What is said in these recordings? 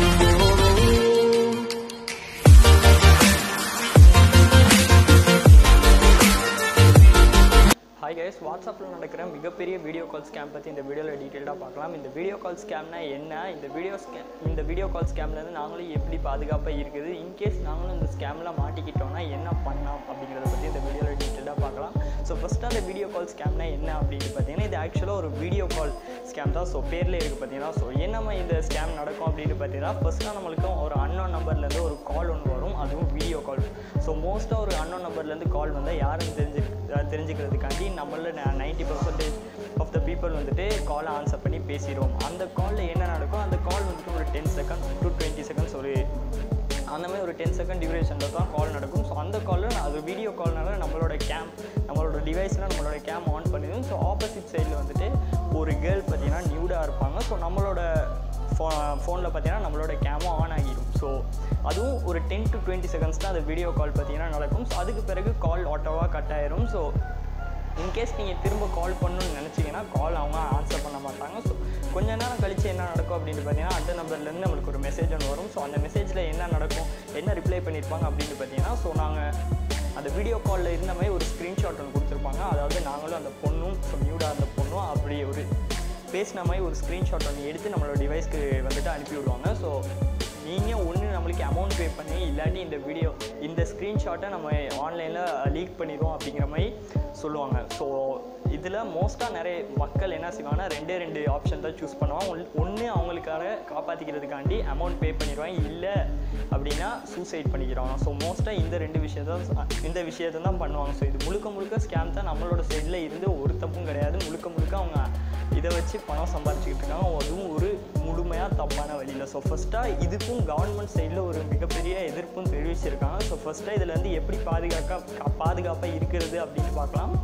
hi guys வாட்ஸ்அப்பில் நடக்கிற மிகப்பெரிய வீடியோ கால் ஸ்கேம் பற்றி இந்த வீடியோவில் டீட்டெயிலாக பார்க்கலாம் இந்த வீடியோ கால் ஸ்கேம்னா என்ன இந்த வீடியோ ஸ்கேம் இந்த வீடியோ கால் ஸ்கேம்லேருந்து நாங்களும் எப்படி பாதுகாப்பாக இருக்குது இன்கேஸ் நாங்களும் இந்த ஸ்கேமில் மாட்டிக்கிட்டோம்னா என்ன பண்ணலாம் அப்படிங்கிறத பற்றி இந்த வீடியோவில் டீட்டெயிலாக பார்க்கலாம் ஸோ ஃபஸ்ட்டு அந்த வீடியோ கால் ஸ்கேம்னா என்ன அப்படின்னு பார்த்தீங்கன்னா இது ஆக்சுவலாக ஒரு வீடியோ கால் ஸ்கேம் தான் ஸோ பேரில் இருக்குது பார்த்தீங்கன்னா ஸோ என்னம்மா இந்த ஸ்கேம் நடக்கும் அப்படின்னு பார்த்தீங்கன்னா ஃபஸ்ட்டாக நம்மளுக்கு ஒரு அன்னோன் நம்பர்லேருந்து ஒரு கால் ஒன்று வரும் அதுவும் வீடியோ கால் ஸோ மோஸ்ட்டாக ஒரு அன்னோன் நம்பர்லேருந்து கால் வந்தால் யாருன்னு தெரிஞ்சு தெரிஞ்சுக்கிறதுக்காண்டி நம்மள ninety percentage of the people வந்துட்டு காலை ஆன்சர் பண்ணி பேசிடுவோம் அந்த காலில் என்ன நடக்கும் அந்த கால் வந்துட்டு ஒரு ten seconds to twenty seconds ஒரு அந்த மாதிரி ஒரு டென் செகண்ட் டியூரேஷனில் தான் கால் நடக்கும் ஸோ அந்த காலில் அது வீடியோ கால்னால நம்மளோட கேம் நம்மளோட டிவைஸில் நம்மளோட கேம் ஆன் பண்ணிடும் ஸோ ஆப்போசிட் சைடில் வந்துட்டு ஒரு கேர்ள் பார்த்தீங்கன்னா நியூடாக இருப்பாங்க ஸோ நம்மளோட ஃபோ ஃபோனில் பார்த்தீங்கன்னா நம்மளோட கேமும் ஆன் ஆகிடும் ஸோ அதுவும் ஒரு டென் டு டுவெண்ட்டி செகண்ட்ஸ் தான் அந்த வீடியோ கால் பார்த்தீங்கன்னா நடக்கும் ஸோ அதுக்கு பிறகு கால் ஆட்டோவாக கட் ஆயிரும் ஸோ இன்கேஸ் நீங்கள் திரும்ப கால் பண்ணணும்னு நினச்சிங்கன்னா கால் அவங்க ஆன்சர் பண்ண மாட்டாங்க ஸோ கொஞ்ச நேரம் கழித்து என்ன நடக்கும் அப்படின்னு பார்த்தீங்கன்னா அந்த நம்பர்லேருந்து நம்மளுக்கு ஒரு மெசேஜ் ஒன்று வரும் ஸோ அந்த மெசேஜில் என்ன நடக்கும் என்ன ரிப்ளை பண்ணியிருப்பாங்க அப்படின்னு பார்த்தீங்கன்னா ஸோ நாங்கள் அந்த வீடியோ காலில் இருந்த மாதிரி ஒரு ஸ்க்ரீன்ஷாட் ஒன்று கொடுத்துருப்பாங்க அதாவது நாங்களும் அந்த பொண்ணும் ஸோ நியூடாக அந்த பொண்ணும் அப்படி ஒரு பேசின மாதிரி ஒரு ஸ்க்ரீன்ஷாட் ஒன்று எடுத்து நம்மளோட டிவைஸ்க்கு வந்துட்டு அனுப்பி விடுவாங்க ஸோ நீங்கள் ஒன்று நம்மளுக்கு அமௌண்ட் பே பண்ணி இல்லாட்டி இந்த வீடியோ இந்த ஸ்க்ரீன்ஷாட்டை நம்ம ஆன்லைனில் லீக் பண்ணிடுவோம் அப்படிங்கிற மாதிரி சொல்லுவாங்க ஸோ இதில் மோஸ்ட்டாக நிறைய மக்கள் என்ன செய்வாங்கன்னா ரெண்டே ரெண்டு ஆப்ஷன் தான் சூஸ் பண்ணுவாங்க ஒன்று அவங்களுக்காக காப்பாற்றிக்கிறதுக்காண்டி அமௌண்ட் பே பண்ணிடுவாங்க இல்லை அப்படின்னா சூசைட் பண்ணிக்கிறாங்க ஸோ மோஸ்ட்டாக இந்த ரெண்டு விஷயத்த இந்த விஷயத்தை தான் பண்ணுவாங்க ஸோ இது முழுக்க முழுக்க ஸ்கேம் தான் நம்மளோட சைடில் இருந்து ஒரு தப்பும் கிடையாது முழுக்க முழுக்க அவங்க இதை வச்சு பணம் சம்பாரிச்சுக்கிட்டு இருக்காங்க அதுவும் ஒரு முழுமையாக தப்பான வழியில் ஸோ ஃபஸ்ட்டாக இதுக்கும் கவர்மெண்ட் சைடில் ஒரு மிகப்பெரிய எதிர்ப்பும் தெரிவிச்சிருக்காங்க ஸோ ஃபஸ்ட்டாக இதில் வந்து எப்படி பாதுகாக்க பாதுகாப்பாக இருக்கிறது அப்படின்னு பார்க்கலாம்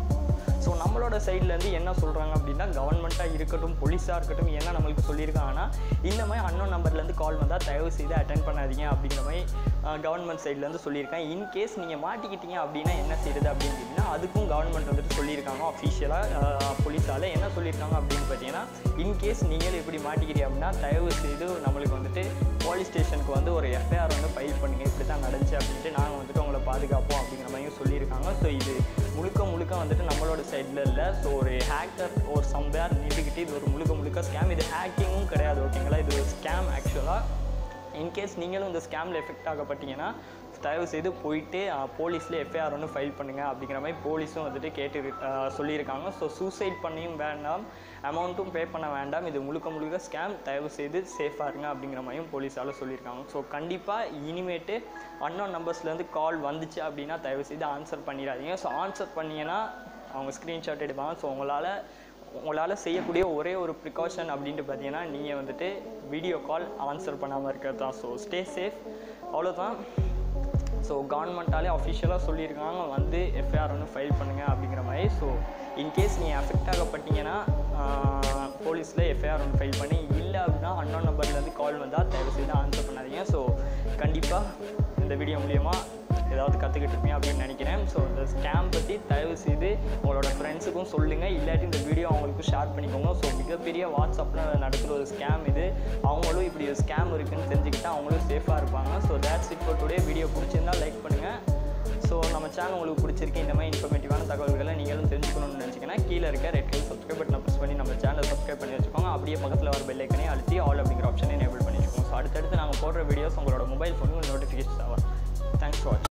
ஸோ நம்மளோட சைட்லேருந்து என்ன சொல்கிறாங்க அப்படின்னா கவர்மெண்ட்டாக இருக்கட்டும் போலீஸாக இருக்கட்டும் என்ன நம்மளுக்கு சொல்லியிருக்காங்கன்னா இந்த மாதிரி அன்னோன் நம்பர்லேருந்து கால் வந்தால் தயவு செய்து அட்டன் பண்ணாதீங்க அப்படிங்கிற மாதிரி கவர்மெண்ட் சைட்லேருந்து சொல்லியிருக்காங்க இன்கேஸ் நீங்கள் மாட்டிக்கிட்டீங்க அப்படின்னா என்ன செய்யுது அப்படின்னு கேட்டிங்கன்னா அதுக்கும் கவர்மெண்ட் வந்துட்டு சொல்லியிருக்காங்க அஃபிஷியலாக போலீஸால் என்ன சொல்லியிருக்காங்க அப்படின்னு பார்த்தீங்கன்னா இன்கேஸ் நீங்களும் இப்படி மாட்டிக்கிறீங்க அப்படின்னா தயவு செய்து நம்மளுக்கு வந்துட்டு போலீஸ் ஸ்டேஷனுக்கு வந்து ஒரு எஃப்ஐஆர் வந்து ஃபைல் பண்ணுங்கள் இப்படி தான் நடந்துச்சு அப்படின்ட்டு நாங்கள் வந்துட்டு உங்களை பாதுகாப்போம் அப்படிங்கிற மாதிரியும் சொல்லியிருக்காங்க ஸோ இது முழுக்க முழுக்க வந்துட்டு நம்மளோட சைடில் இல்லை ஸோ ஒரு ஹேக்கர் ஒரு சம்பேர் நின்றுக்கிட்டு இது ஒரு முழுக்க முழுக்க ஸ்கேம் இது ஹேக்கிங்கும் கிடையாது ஓகேங்களா இது ஒரு ஸ்கேம் ஆக்சுவலாக இன்கேஸ் நீங்களும் இந்த ஸ்கேமில் எஃபெக்ட் ஆகப்பட்டீங்கன்னா தயவு செய்து போயிட்டு போலீஸில் எஃப்ஐஆர் ஒன்று ஃபைல் பண்ணுங்கள் அப்படிங்கிற மாதிரி போலீஸும் வந்துட்டு கேட்டு அஹ், சொல்லியிருக்காங்க ஸோ சூசைட் பண்ணியும் வேண்டாம் அமௌண்ட்டும் பே பண்ண வேண்டாம் இது முழுக்க முழுக்க ஸ்கேம் தயவு செய்து சேஃபாக இருங்க அப்படிங்கிற மாதிரியும் போலீஸால் சொல்லியிருக்காங்க ஸோ கண்டிப்பாக இனிமேட்டு அன்னோன் நம்பர்ஸ்லேருந்து கால் வந்துச்சு அப்படின்னா தயவு செய்து ஆன்சர் பண்ணிடாதீங்க ஸோ ஆன்சர் பண்ணீங்கன்னா அவங்க ஸ்க்ரீன்ஷாட் எடுப்பாங்க ஸோ உங்களால் உங்களால் செய்யக்கூடிய ஒரே ஒரு ப்ரிகாஷன் அப்படின்ட்டு பார்த்தீங்கன்னா நீங்கள் வந்துட்டு வீடியோ கால் ஆன்சர் பண்ணாமல் இருக்கிறது தான் ஸோ ஸ்டே சேஃப் அவ்வளோதான் ஸோ கவர்மெண்ட்டாலே அஃபிஷியலாக சொல்லியிருக்காங்க வந்து எஃப்ஐஆர் ஒன்று ஃபைல் பண்ணுங்கள் அப்படிங்கிற மாதிரி ஸோ இன்கேஸ் நீங்கள் அஃபெக்ட் ஆகப்பட்டீங்கன்னா போலீஸில் எஃப்ஐஆர் ஒன்று ஃபைல் பண்ணி இல்லை அப்படின்னா அன்னோன் நம்பர்லேருந்து கால் வந்தால் தயவு செய்து ஆன்சர் பண்ணாதீங்க ஸோ கண்டிப்பாக இந்த வீடியோ மூலியமாக ஏதாவது கற்றுக்கிட்டு இருப்பீங்க அப்படின்னு நினைக்கிறேன் ஸோ இந்த ஸ்கேம் பற்றி தயவு செய்து உங்களோட ஃப்ரெண்ட்ஸுக்கும் சொல்லுங்கள் இல்லாட்டி இந்த வீடியோ அவங்களுக்கு ஷேர் பண்ணிக்கோங்க ஸோ மிகப்பெரிய வாட்ஸ்அப்பில் நடக்கிற ஒரு ஸ்கேம் இது அவங்களும் இப்படி ஒரு ஸ்கேம் இருக்குன்னு தெரிஞ்சுக்கிட்டு அவங்களும் சேஃபாக இருப்பாங்க so that's it for today video பிடிச்சிருந்தா லைக் பண்ணுங்கள் ஸோ நம்ம சேனல் உங்களுக்கு பிடிச்சிருக்கு இந்த மாதிரி இன்ஃபர்மேட்டிவான தகவல்களை நீங்களும் தெரிஞ்சுக்கணும்னு நினச்சிங்கன்னா கீழே இருக்க ரெட் கலர் சப்ஸ்கிரைப் பட்டனை ப்ரெஸ் பண்ணி நம்ம சேனலை சப்ஸ்கிரைப் பண்ணி வச்சுக்கோங்க அப்படியே பக்கத்தில் வர பெல் ஐக்கனே அழுத்தி ஆல் அப்படிங்கிற ஆப்ஷனை எனேபிள் பண்ணி வச்சுக்கோங்க ஸோ அடுத்தடுத்து நாங்கள் போடுற வீடியோஸ் உங்களோட மொபைல் ஃபோனுக்கு நோட்டிஃபிகேஷன் ஆகும் தேங்க்ஸ் ஃபார்